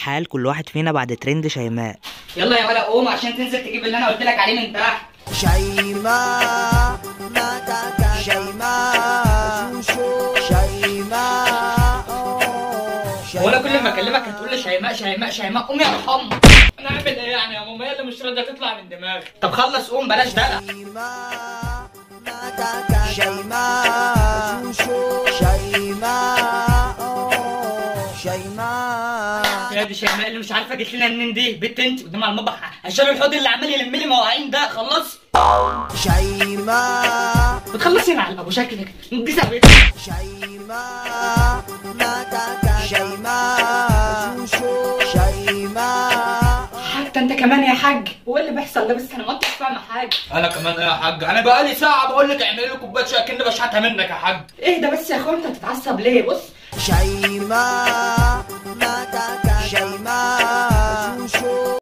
الحال كل واحد فينا بعد ترند شيماء يلا يا ولا قوم عشان تنزل تجيب اللي انا قلت لك عليه من تحت شيماء ناتاكا شيماء شيماء وانا كل ما اكلمك هتقول لي شيماء شيماء شيماء قوم يا ارحم انا اعمل ايه يعني يا ماما هي اللي مش راضيه تطلع من دماغي طب خلص قوم بلاش دلع شيماء ناتاكا شيماء شيماء شيماء يا دي شيماء اللي مش عارفه جت لنا منين دي بنت انت قدام على المطبخ عشان الحوض اللي عمال يلم لي مواعين ده خلص شيماء بتخلصي مع ابو شكلك دي سابت شيماء ناتاكا شيماء شيماء حتى انت كمان يا حاج هو اللي بيحصل ده بس انا ما كنتش فاهمه حاجه انا كمان يا حاج انا بقالي ساعه بقول لك اعملي لي كوبايه شاي كأني بشحتها منك يا حاج ايه ده بس يا اخويا انت هتتعصب ليه بص شيماء